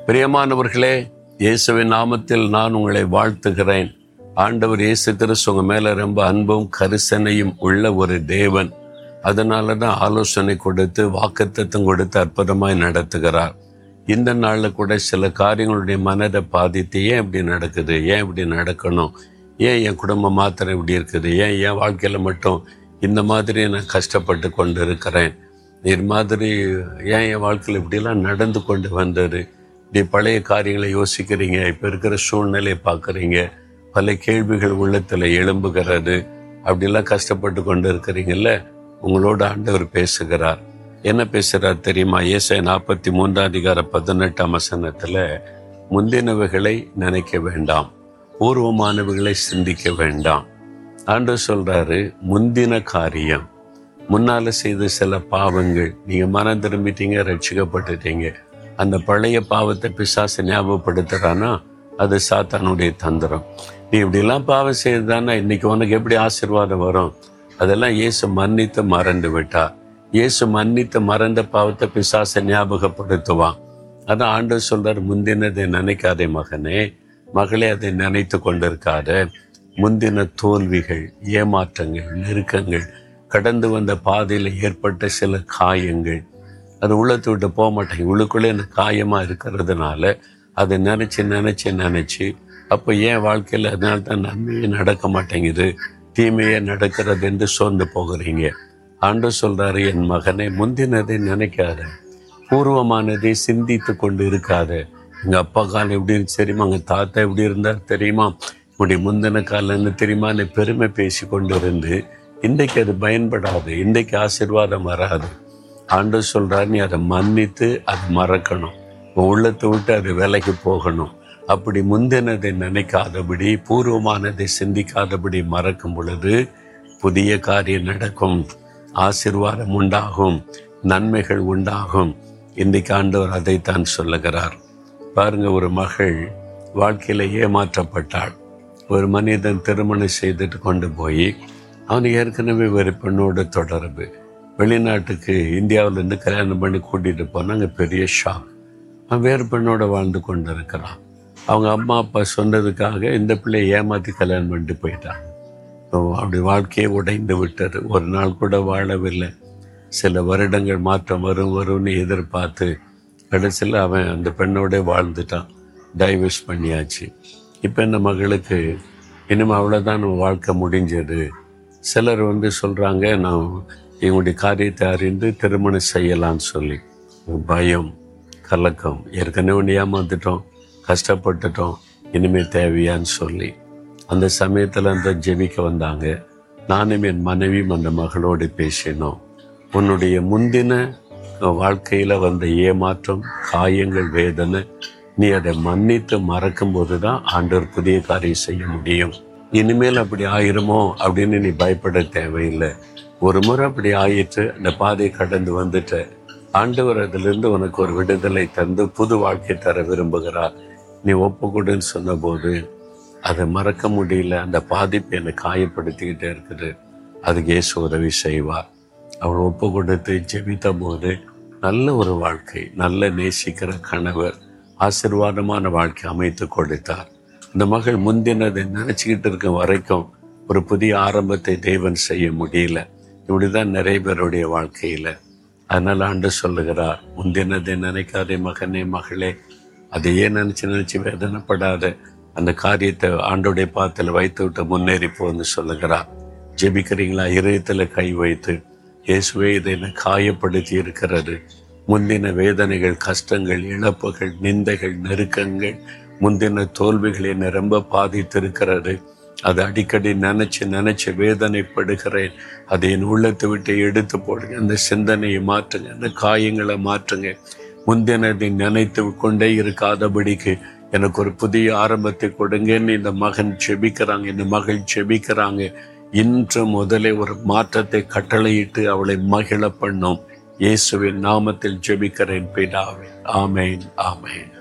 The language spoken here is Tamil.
பிரியமானவர்களே இயேசுவின் நாமத்தில் நான் உங்களை வாழ்த்துகிறேன் ஆண்டவர் இயேசு கிறிஸ்து உங்க மேல ரொம்ப அன்பும் கரிசனையும் உள்ள ஒரு தேவன் அதனால தான் ஆலோசனை கொடுத்து வாக்குத்தத்தம் கொடுத்து அற்புதமாய் நடத்துகிறார் இந்த நாளில் கூட சில காரியங்களுடைய மனதை பாதித்து ஏன் இப்படி நடக்குது ஏன் இப்படி நடக்கணும் ஏன் என் குடும்பம் மாத்திரம் இப்படி இருக்குது ஏன் என் வாழ்க்கையில் மட்டும் இந்த மாதிரி நான் கஷ்டப்பட்டு கொண்டு இருக்கிறேன் இது மாதிரி ஏன் என் வாழ்க்கையில் இப்படிலாம் நடந்து கொண்டு வந்தது இப்படி பழைய காரியங்களை யோசிக்கிறீங்க இப்போ இருக்கிற சூழ்நிலையை பார்க்குறீங்க பல கேள்விகள் உள்ளத்தில் எழும்புகிறது அப்படிலாம் கஷ்டப்பட்டு கொண்டு இருக்கிறீங்கல்ல உங்களோட ஆண்டவர் பேசுகிறார் என்ன பேசுகிறார் தெரியுமா ஏசாய நாற்பத்தி மூன்றாம் அதிகார பதினெட்டாம் வசனத்தில் முந்தினவைகளை நினைக்க வேண்டாம் பூர்வமானவைகளை சிந்திக்க வேண்டாம் ஆண்டு சொல்றாரு முந்தின காரியம் முன்னால செய்த சில பாவங்கள் நீங்க மனம் திரும்பிட்டீங்க ரட்சிக்கப்பட்டுட்டீங்க அந்த பழைய பாவத்தை பிசாசு ஞாபகப்படுத்துறானா அது சாத்தானுடைய தந்திரம் நீ இப்படிலாம் பாவம் செய்ததானா இன்னைக்கு உனக்கு எப்படி ஆசீர்வாதம் வரும் அதெல்லாம் இயேசு மன்னித்து மறந்து விட்டா இயேசு மன்னித்து மறந்த பாவத்தை பிசாசை ஞாபகப்படுத்துவான் அதான் ஆண்டவர் சொல்றார் முந்தினதை நினைக்காதே மகனே மகளே அதை நினைத்து கொண்டிருக்காத முந்தின தோல்விகள் ஏமாற்றங்கள் நெருக்கங்கள் கடந்து வந்த பாதையில் ஏற்பட்ட சில காயங்கள் அது உள்ளத்தை விட்டு போக மாட்டேங்குது உள்ளுக்குள்ளே இந்த காயமா இருக்கிறதுனால அதை நினைச்சு நினைச்சு நினைச்சு அப்போ ஏன் வாழ்க்கையில் அதனால தான் நன்மையே நடக்க மாட்டேங்குது தீமையே நடக்கிறது என்று சோர்ந்து போகிறீங்க ஆண்டு சொல்றாரு என் மகனை முந்தினதை நினைக்காத பூர்வமானதை சிந்தித்து கொண்டு இருக்காத எங்க அப்பா காலம் எப்படி இருந்துச்சு தெரியுமா எங்க தாத்தா எப்படி இருந்தார் தெரியுமா இப்படி முந்தின காலம்னு தெரியுமா நீ பெருமை பேசி கொண்டு இருந்து இன்றைக்கு அது பயன்படாது இன்றைக்கு ஆசீர்வாதம் வராது ஆண்டு சொல்றாரு நீ அதை மன்னித்து அதை மறக்கணும் உன் உள்ளத்தை விட்டு அது விலைக்கு போகணும் அப்படி முந்தினதை நினைக்காதபடி பூர்வமானதை சிந்திக்காதபடி மறக்கும் பொழுது புதிய காரியம் நடக்கும் ஆசீர்வாதம் உண்டாகும் நன்மைகள் உண்டாகும் இன்றைக்கு ஆண்டவர் அதைத்தான் சொல்லுகிறார் பாருங்க ஒரு மகள் வாழ்க்கையில ஏமாற்றப்பட்டாள் ஒரு மனிதன் திருமணம் செய்துட்டு கொண்டு போய் அவன் ஏற்கனவே ஒரு பெண்ணோட தொடர்பு வெளிநாட்டுக்கு இந்தியாவிலேருந்து கல்யாணம் பண்ணி கூட்டிகிட்டு போனால் அங்கே பெரிய ஷாக் அவன் வேறு பெண்ணோட வாழ்ந்து கொண்டு இருக்கிறான் அவங்க அம்மா அப்பா சொன்னதுக்காக இந்த பிள்ளையை ஏமாற்றி கல்யாணம் பண்ணிட்டு போயிட்டான் ஸோ அப்படி வாழ்க்கையே உடைந்து விட்டது ஒரு நாள் கூட வாழவில்லை சில வருடங்கள் மாற்றம் வரும் வரும்னு எதிர்பார்த்து கடைசியில் அவன் அந்த பெண்ணோட வாழ்ந்துட்டான் டைவர்ஸ் பண்ணியாச்சு இப்போ இந்த மகளுக்கு இனிமே அவ்வளோதான் நம்ம வாழ்க்கை முடிஞ்சது சிலர் வந்து சொல்கிறாங்க நான் எங்களுடைய காரியத்தை அறிந்து திருமணம் செய்யலாம்னு சொல்லி பயம் கலக்கம் ஏற்கனவே ஒன்று ஏமாந்துட்டோம் கஷ்டப்பட்டுட்டோம் இனிமேல் தேவையான்னு சொல்லி அந்த சமயத்தில் அந்த ஜெபிக்க வந்தாங்க நானும் என் மனைவியும் அந்த மகளோடு பேசினோம் உன்னுடைய முந்தின வாழ்க்கையில் வந்த ஏமாற்றம் காயங்கள் வேதனை நீ அதை மன்னித்து மறக்கும் போது தான் ஆண்டவர் புதிய காரியம் செய்ய முடியும் இனிமேல் அப்படி ஆயிருமோ அப்படின்னு நீ பயப்பட தேவையில்லை ஒரு முறை அப்படி ஆயிட்டு அந்த பாதையை கடந்து வந்துட்ட ஆண்டவர் அதிலிருந்து உனக்கு ஒரு விடுதலை தந்து புது வாழ்க்கை தர விரும்புகிறார் நீ ஒப்பு கொடுன்னு சொன்னபோது அதை மறக்க முடியல அந்த பாதிப்பு என்னை காயப்படுத்திக்கிட்டே இருக்குது அதுக்கு இயேசு உதவி செய்வார் அவள் ஒப்பு கொடுத்து ஜெபித்த போது நல்ல ஒரு வாழ்க்கை நல்ல நேசிக்கிற கணவர் ஆசிர்வாதமான வாழ்க்கை அமைத்து கொடுத்தார் இந்த மகள் முந்தினதை நினச்சிக்கிட்டு இருக்க வரைக்கும் ஒரு புதிய ஆரம்பத்தை தேவன் செய்ய முடியல இப்படிதான் நிறைய பேருடைய வாழ்க்கையில அதனால ஆண்டு சொல்லுகிறார் முந்தினதை நினைக்காதே மகனே மகளே அதையே நினைச்சு நினைச்சு வேதனைப்படாத அந்த காரியத்தை ஆண்டோடைய பாத்தில் வைத்து விட்டு முன்னேறி போன்னு சொல்லுகிறார் ஜெபிக்கிறீங்களா இதயத்தில் கை வைத்து இயேசுவே இதை என்னை காயப்படுத்தி இருக்கிறது முந்தின வேதனைகள் கஷ்டங்கள் இழப்புகள் நிந்தைகள் நெருக்கங்கள் முந்தின தோல்விகளை என்னை ரொம்ப பாதித்திருக்கிறது அது அடிக்கடி நினைச்சு நினைச்சு வேதனைப்படுகிறேன் அதை என் உள்ளத்தை விட்டு எடுத்து போடுங்க அந்த சிந்தனையை மாற்றுங்க அந்த காயங்களை மாற்றுங்க முந்தினதை நினைத்து கொண்டே இருக்காதபடிக்கு எனக்கு ஒரு புதிய ஆரம்பத்தை கொடுங்கன்னு இந்த மகன் செபிக்கிறாங்க இந்த மகள் செபிக்கிறாங்க இன்று முதலே ஒரு மாற்றத்தை கட்டளையிட்டு அவளை மகிழ பண்ணும் இயேசுவின் நாமத்தில் ஜெபிக்கிறேன் பிதாவே ஆமேன் ஆமேன்